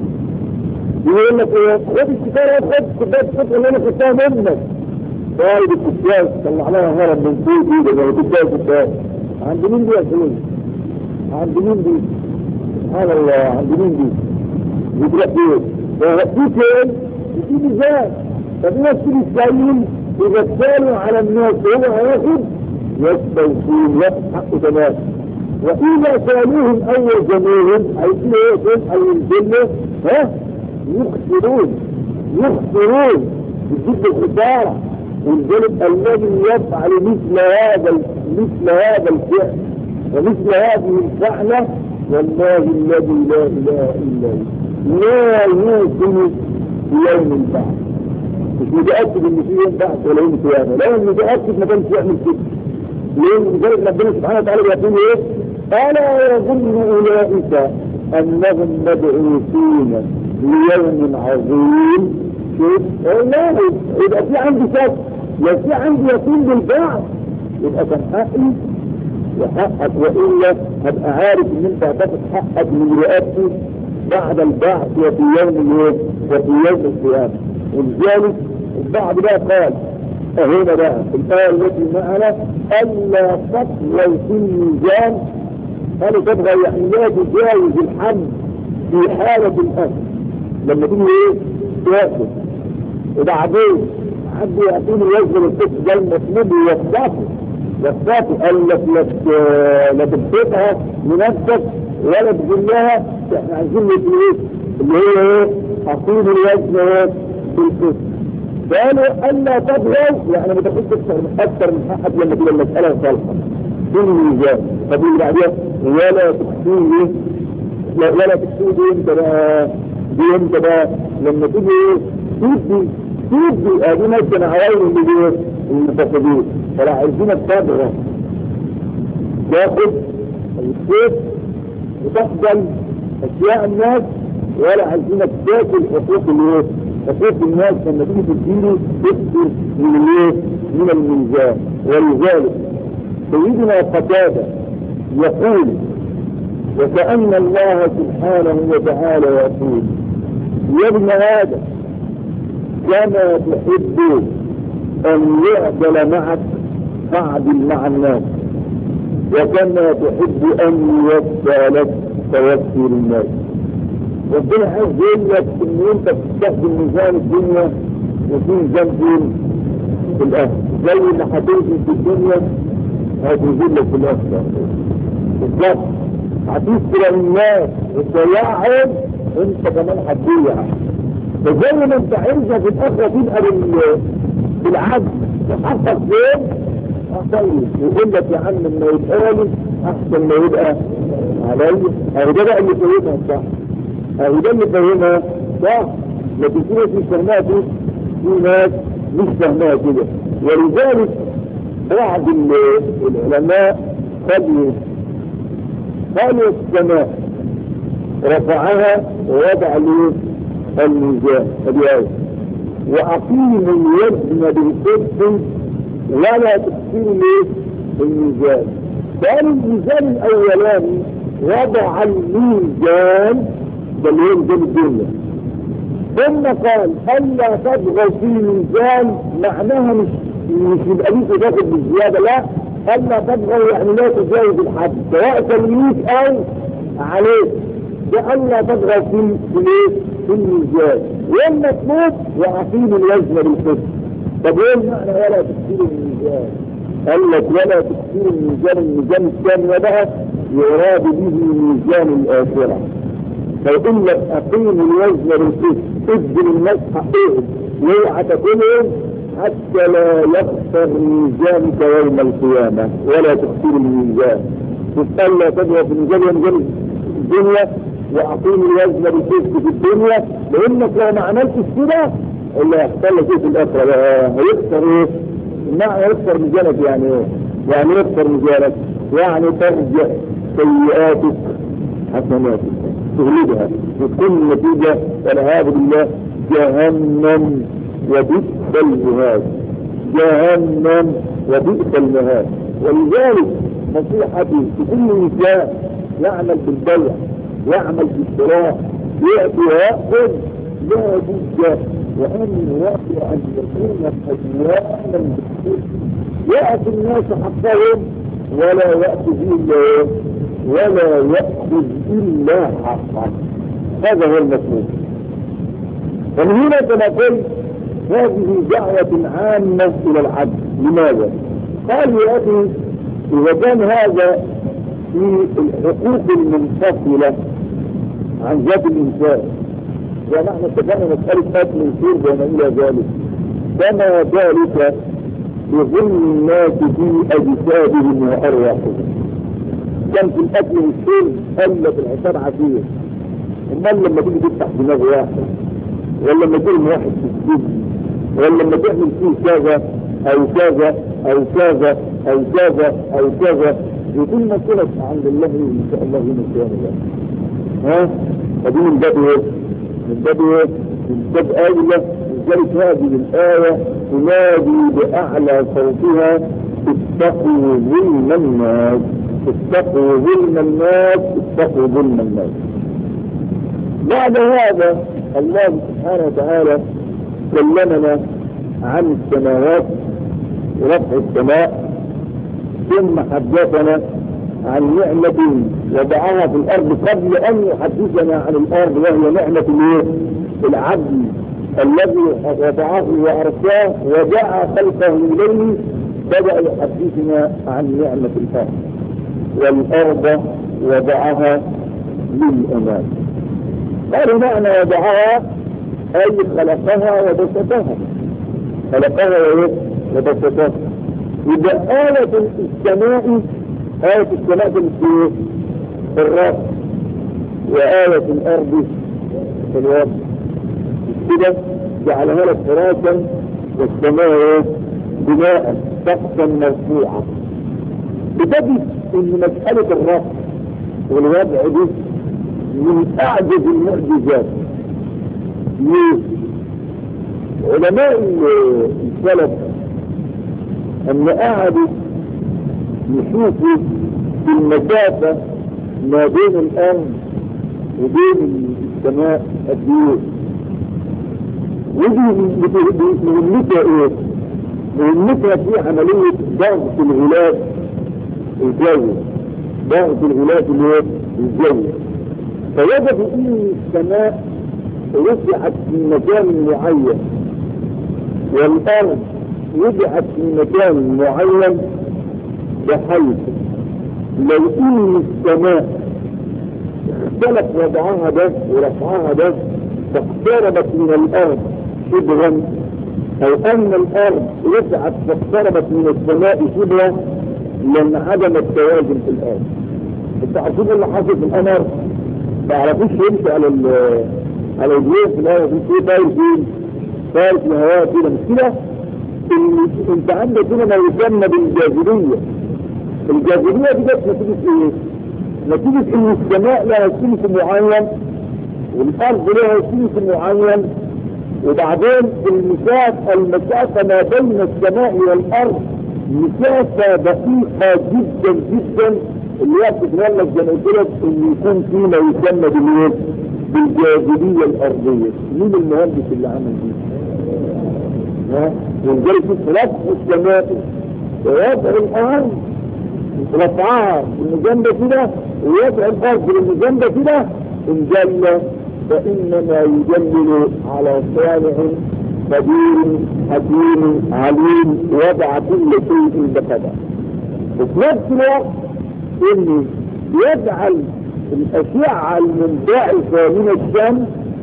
Speaker 1: يقول لك ايه خد الكفايه خد كوبايه الصبح اللي انا خدتها منك طيب الكوبايه طلع لها هرم من فوق ايدك ولا كوبايه كوبايه عند مين دي يا سيدي؟ عند مين دي؟ سبحان الله عند مين دي؟ بتروح فين؟ في فين؟ وفي ميزان طب ناس الاسرائيل اذا كانوا على الناس هو هياخد يستوفون ياخد حقه تمام واذا كانوهم او جميعهم هيجي ايه او ينزلوا ها يخسرون يخسرون بجد الخسارة ولذلك الذي يفعل مثل هذا مثل هذا الفعل ومثل هذه الفعلة والله الذي لا اله الا هو لا يوصل بيوم البعث مش متأكد ان في يوم بعث ولا يوم قيامة لا متأكد ما كانش يعمل كده ليه لذلك ربنا سبحانه وتعالى بيقول ايه؟ ألا يظن أولئك أنهم مبعوثون ليوم عظيم شوف لا يبقى في عندي شك لو في عندي يقين بالبعث يبقى كان حقي وحقك والا هبقى عارف ان انت هتاخد حقك من رقبتي بعد البعث وفي يوم اليوم وفي يوم القيامه ولذلك البعض بقى قال هنا بقى الآية التي معنا ألا تطغوا في الميزان قالوا تبغى يعني لا تجاوز الحد في حالة الأكل لما تيجي ايه تاكل وبعدين حد يعطيني الوزن الطفل ده المطلوب يوظفه يوظفه قال لك لا تبسطها لنفسك ولا تذلها احنا عايزين لك ايه اللي هي ايه اصيل الوزن ايه في القسم قالوا الا تبغوا يعني ما تاخدش اكثر من حقك لما تبقى المساله صالحه في الميزان طب اللي بعديها ولا تكفيه ولا تكفيه انت بقى دي امتى بقى لما تيجي ايه تدي تدي ادي مثلا عوائل اللي ايه المفسدين فلا عايزينك تبغى تاخد السيف وتقبل اشياء الناس ولا عايزينك تاكل حقوق الايه حقوق الناس لما تيجي تديني تكسر من الايه من الميزان ولذلك سيدنا قتاده يقول وكأن الله سبحانه وتعالى يقول يا ابن آدم كما تحب أن يعدل معك فاعدل مع الناس وكما تحب أن يوفى لك توفي للناس ربنا عايز يقول لك ان انت بتستخدم ميزان الدنيا وفي ميزان فين في الاخر زي اللي هتنزل في الدنيا هتنزل لك في الاخر بالظبط هتسرق الناس وتضيعهم انت كمان هتضيع فزي ما انت عايزها في الاخره تبقى بال- بالعدل وحقك فين طيب يقول لك يا عم لما يبقى لي احسن ما يبقى علي اهو ده بقى اللي فاهمها صح اهو ده اللي فاهمها صح لكن في ناس مش فاهمها كده في ناس مش فاهمها كده ولذلك بعض ال- العلماء قالوا قالوا السماء رفعها ووضع له الميزان اليوم وأقيموا الوزن بالقسط ولا تكسروا ليه الميزان قال الميزان الأولاني وضع الميزان ده اللي هو ميزان الدنيا ثم قال ألا تبغوا في الميزان معناها مش مش يبقى ليك تاخد بالزيادة لا ألا تبغوا يعني لا تجاوز الحد سواء تمليك أو عليك ده ألا تبغوا في في الايه؟ في الميزان والمطلوب وأقيم الوزن بالقسط طب ايه المعنى ولا تكسير الميزان؟ قال لك ولا تكسير الميزان الميزان الثاني بقى يراد به ميزان الآخرة فيقول لك أقيم الوزن بالقسط ادي للناس حقهم واوعى تاكلهم حتى لا يخسر ميزانك يوم القيامة ولا تكسير الميزان تسأل لا تدعو في الميزان يوم الدنيا وأقيم الوزن بالقسط في الدنيا لأنك لو ما عملتش كده اللي هيحصل لك ايه في الآخرة بقى هيكسر ايه؟ معنى يكسر ميزانك يعني ايه؟ يعني يكسر ميزانك يعني ترجع سيئاتك حسناتك تغلبها وتكون النتيجة والعياذ بالله جهنم وبئس المهاد جهنم وبئس المهاد ولذلك نصيحتي لكل انسان يعمل بالبيع يعمل بالشراء يأتي ويأخذ لا بد وأن يأتي أن يكون حجوانا بالسر يأتي الناس حقهم ولا يأتي إلا ولا يأخذ إلا حقا هذا هو المطلوب ومن هنا كما قلت هذه دعوة عامة إلى العدل لماذا؟ قال يا أخي إذا كان هذا في الحقوق المنفصلة عن ذات الإنسان زي ما احنا اتفقنا مسألة قتل الشرب وما إلى ذلك كما ذلك يظن الناس في أجسادهم وأرواحهم كان في الأكل والشرب قلة الحساب عسير امال لما تيجي تفتح دماغ واحد ولا لما ترمي واحد في السجن ولا لما تعمل فيه كذا او كذا او كذا او كذا او كذا يكون مسؤولك عند الله ان شاء الله يوم القيامه ها فدي من باب ايه؟ من باب ايه؟ من باب آية لذلك هذه الآية تنادي بأعلى صوتها اتقوا ظلم الناس اتقوا ظلم الناس اتقوا ظلم الناس بعد هذا الله سبحانه وتعالى كلمنا عن السماوات ورفع السماء ثم حدثنا عن نعمة وضعها في الأرض قبل أن يحدثنا عن الأرض وهي نعمة الايه؟ العدل الذي وضعه وأرساه ودعا خلقه إليه بدأ يحدثنا عن نعمة الأرض والأرض وضعها للأمان قالوا معنى وضعها أي خلقها وبسطها خلقها وإيه؟ وبسطها يبقى آية السماء آية السماء في الرأس وآية الأرض في الوسط كده جعلها لك فراشا والسماء بناء سقفا مرفوعا بتجد ان مسألة الرفع والوضع دي من اعجز المعجزات ليه؟ علماء السلف ان قعدوا يشوفوا في المسافة ما بين الارض وبين السماء قد ايه ودي مهمتها ايه؟ مهمتها في عملية ضغط الغلاف الجوي ضغط الغلاف الايه؟ الجوي فوجدوا ان السماء وسعت في مكان معين والارض وضعت في مكان معين بحيث لو ان السماء اختلف وضعها ده ورفعها ده فاقتربت من الارض شبرا او ان الارض رفعت فاقتربت من السماء شبرا لانعدم التوازن في الارض انت عارفين ايه اللي حصل في القمر ما عرفوش يمشي على ال على الجيش في الهواء في ايه طاير فين طاير في الهواء كده مش كده انت عندك هنا ما يسمى بالجاذبيه الجاذبيه دي جت نتيجه ايه؟ نتيجه ان السماء لها سلك معين والارض لها سلك معين وبعدين المسافه المسافه ما بين السماء والارض مسافه دقيقه جدا جدا اللي هي بتتولد زي ما قلت لك ان يكون في ما يسمى بالايه؟ بالجاذبيه الارضيه مين المهندس اللي عمل دي؟ ها؟ ولذلك في رفع السماء ووضع الارض رفعها بالمجنبة كده ويضع الارض بالمجنبة كده انجل فانما يجلل على صانع قدير حكيم عليم وضع كل شيء بقدر وفي نفس الوقت انه يجعل الاشعة المنبعثة من الشمس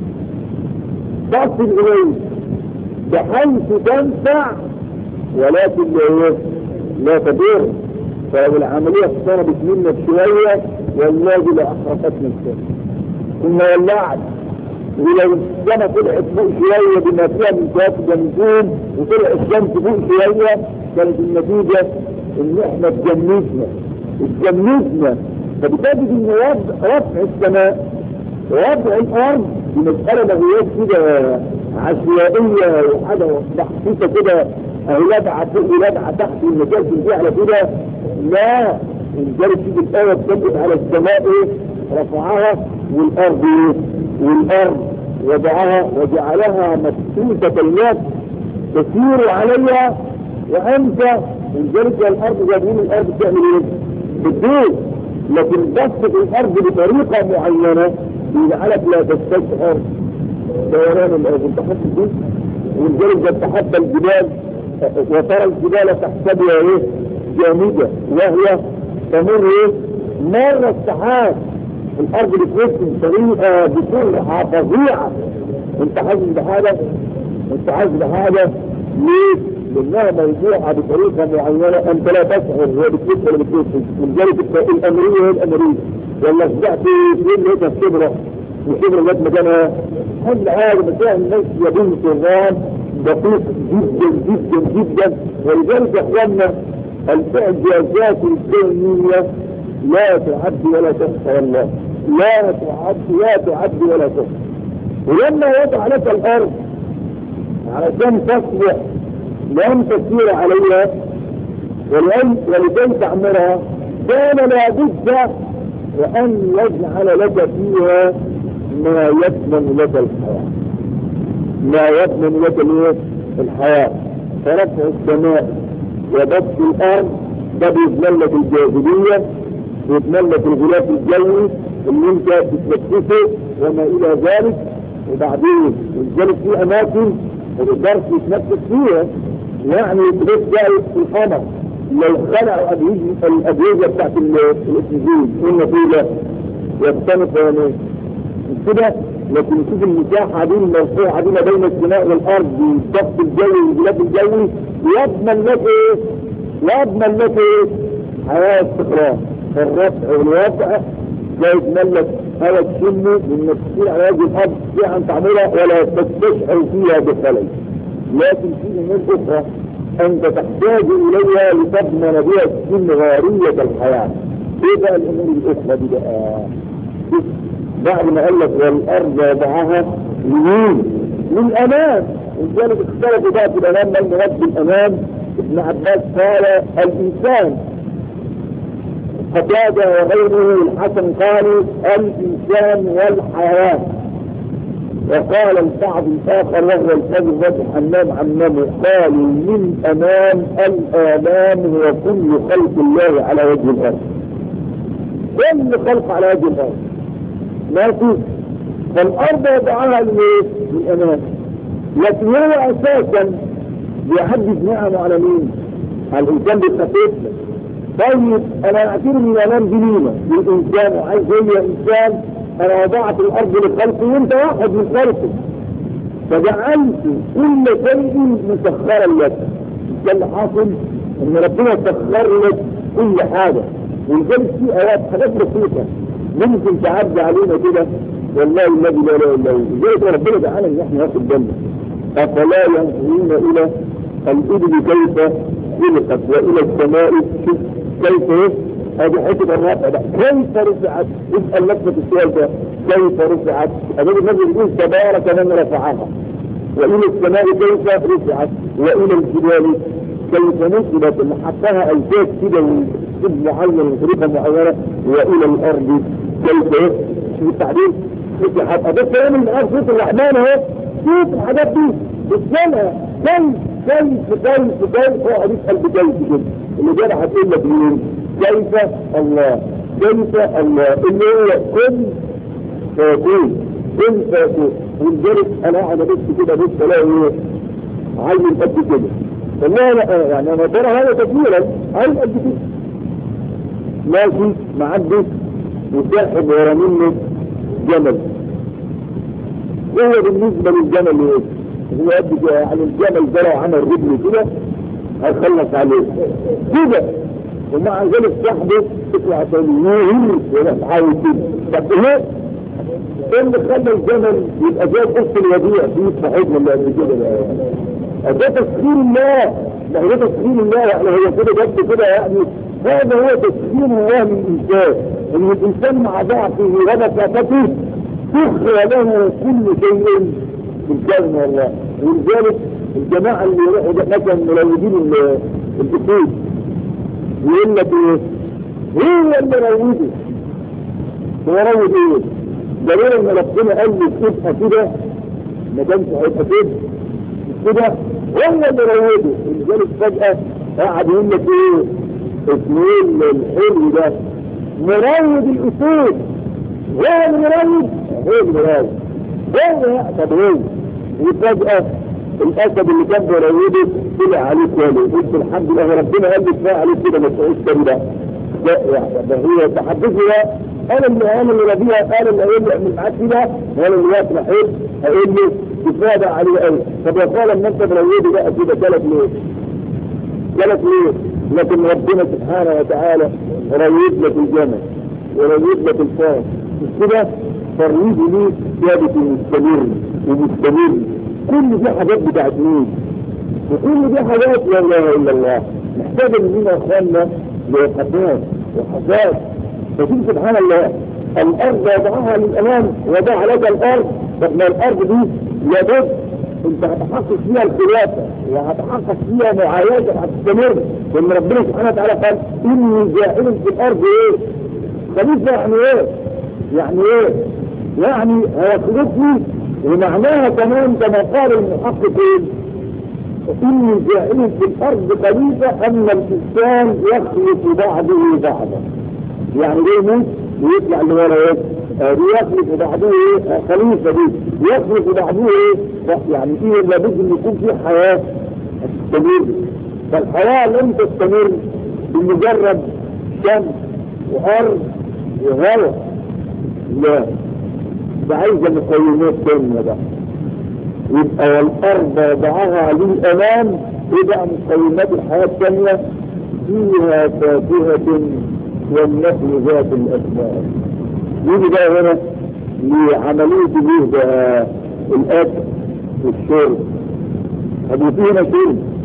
Speaker 1: تصل اليه بحيث تنفع ولكن لا لا تضر فلو العملية اقتربت منك شوية والله لا احرقتنا الشمس ثم ولعت ولو السماء طلعت فوق شوية بما فيها من كواكب النجوم وطلع الشمس فوق شوية كانت النتيجة ان احنا اتجمدنا اتجمدنا فبتجد ان وضع رفع السماء ووضع الارض دي مسألة مغيات كده عشوائية وحاجة محسوسة كده اهي لدعة فوق ولدعة تحت والمجال دي على كده لا الجاري تيجي الآية تثبت على السماء ايه رفعها والارض ايه والارض وضعها وجعلها مبسوطة الناس تسير عليها وانت الجاري الارض جايبين الارض تعمل ايه بتدوس لكن بسط الارض بطريقة معينة يجعلك لا تستشعر دوران الارض انت حاسس بيه ولذلك انت حتى الجبال وترى الجبال تحسبها ايه جامدة وهي تمر ايه مر السحاب الارض بتوسم بطريقة بسرعة فظيعة انت حاسس بحاجة انت حاسس بحاجة ليه؟ لانها موضوعة بطريقة معينة انت لا تشعر هي بتوسم ولا بتوسم ولذلك الامرية هي الامرية ولا رجعت فين لقيتها في كبرة وكبرة جت مكانها كل حاجة بتلاقي الناس يدين سران دقيق جدا جدا جدا ولذلك يا اخواننا الاعجازات الكونية لا تعد ولا تحصى والله لا تعد لا تعد ولا تحصى ولما وضع لك الارض علشان تصبح لم تسير عليها ولكي تعمرها كان لابد وان يجعل لك فيها ما يضمن لك الحياة ما يضمن لك الايه الحياة فرفع السماء وبسط الارض ده بيضمن لك الجاذبية بيضمن لك الغلاف الجوي اللي انت بتنفسه وما الى ذلك وبعدين لذلك في اماكن ما تقدرش تتنفس فيها يعني تبقى في القمر لو خلعوا الاجهزه بتاعت الاكسجين ايه النتيجه؟ يختنق ويموت كده لكن شوف المساحة دي المرفوعة دي ما بين السماء والأرض الضغط الجوي والغلاف الجوي يضمن لك إيه؟ يضمن لك إيه؟ حياة استقرار الرفع والوضع لا يضمن لك هوا تشمه انك تصير على وجه الأرض فيها أن تعملها ولا تستشعر فيها بخلل لكن في أمور أخرى أنت تحتاج إليها لتضمن بها استمرارية الحياة إيه بقى الأمور الأخرى دي بقى؟ بعد ما قال لك والارض وضعها لمين للامام ولذلك اختلفوا بقى في الامام من مرد الامام ابن عباس قال الانسان قتادة وغيره الحسن قالوا الانسان والحيوان وقال البعض الاخر وهو الفجر رجل حمام عمامه قالوا من امام الامام هو كل خلق الله على وجه الارض كل خلق على وجه الارض ماشي فالارض وضعها للامام لكن هو اساسا بيحدد نعمه على مين؟ على الانسان بالخفيفه طيب انا اعتبر ان الانام جنينه للانسان وعايز هي انسان انا وضعت الارض لخلقي وانت واحد من خلقي فجعلت كل شيء مسخرا لك ده اللي حاصل ان ربنا سخر لك كل حاجه ولذلك في ايات حاجات بسيطه ممكن تعدي علينا كده والله الذي لا اله الا هو لذلك ربنا تعالى ان احنا ناخد بالنا افلا ينظرون الى الابل كيف خلقت والى السماء كيف ايه هذه حته الرفع ده كيف رفعت اسال نفسك السؤال ده كيف رفعت هذا النبي يقول تبارك من رفعها والى السماء كيف رفعت والى الجبال كيف نصبت اللي حطها ايتات كده واسلوب معين وطريقه معينه والى الارض كيف ايه شوف التعبير فتحت ده الكلام اللي قال صوت الرحمن اهو شوف الحاجات دي بتسالها كيف كيف كيف كيف اقعد اسال بكيف كده اللي جاي هتقول لك مين كيف الله كيف الله اللي هو كن فيكون كن فيكون ولذلك انا قاعد ابص كده بص الاقي ايه عين قد كده والله لا يعني انا ترى هذا تكبيرا عين قد كده ماشي معدي وساحب ورا منه جمل هو بالنسبه للجمل ايه؟ هو قد كده يعني الجمل ده لو عمل رجل كده هيخلص عليه كده ومع ذلك صاحبه تطلع تنويه ولا تحاول كده طب ليه؟ ايه اللي خلى الجمل يبقى زي قص الوديع في صاحبنا اللي قبل كده ده ده تسخير الله ده هو تسخير الله يعني هو كده جد كده يعني هذا هو تسخير الله للانسان ان الانسان مع ضعفه ونفقته سخر له كل شيء من كون الله ولذلك الجماعه اللي يروحوا مثلا مروجين الدخول يقول لك ايه هو اللي روده هو روج ايه دليل ان ربنا قال لي تبقى كده ما دامش هيبقى كده كده هو اللي روده ولذلك فجاه قاعد يقول لك ايه اسمه الحلو ده مروج الاصول هو اللي مروج هو اللي مروج هو طب هو وفجاه الاسد اللي كان بيروده طلع عليه تاني قلت الحمد لله ربنا قال لي كفايه عليك كده ما تقولش تاني ده ده هي تحدثني انا اللي انا اللي ربيها قال اللي قايل لي اعمل معاك كده وانا اللي واقف ناحيه هيقول لي كفايه بقى عليه قوي طب يا اخويا لما انت بروده بقى كده جالك ليه؟ جالك ليه؟ لكن ربنا سبحانه وتعالى رويد لك الجمل ورويد لك الفاس مش كده؟ ترويج ليه ثابت ومستمر ومستمر كل دي حاجات بتاعت مين وكل دي حاجات لا اله الا الله محتاج مننا يا اخواننا لوقفات وحاجات فشوف سبحان الله الارض وضعها للامام وضع لك الارض طب ما الارض دي لابد انت هتحقق فيها الخلافه وهتحقق فيها معايشه هتستمر لان ربنا سبحانه وتعالى قال اني جاعل في الارض ايه؟ خليفه يعني ايه؟ يعني ايه؟ يعني هيخلفني ومعناها كمان كما قال المحققين إني جاعل في الأرض خليفة أن الإنسان يخلف بعضه بعضا يعني ده يموت ويطلع اللي ورا ايه؟ يخلف بعضه ايه؟ خليفة دي يخلف بعضه ايه؟ يعني ايه لابد ان يكون في حياة تستمر فالحياة لم تستمر بمجرد شمس وأرض وهواء لا ده عايزة مقومات تانية بقى يبقى والأرض وضعها للأمام يبقى مقومات الحياة الثانية فيها فاكهة والنخل ذات الأسماء يجي بقى هنا لعملية الايه ده الأكل والشرب طب وفي هنا شرب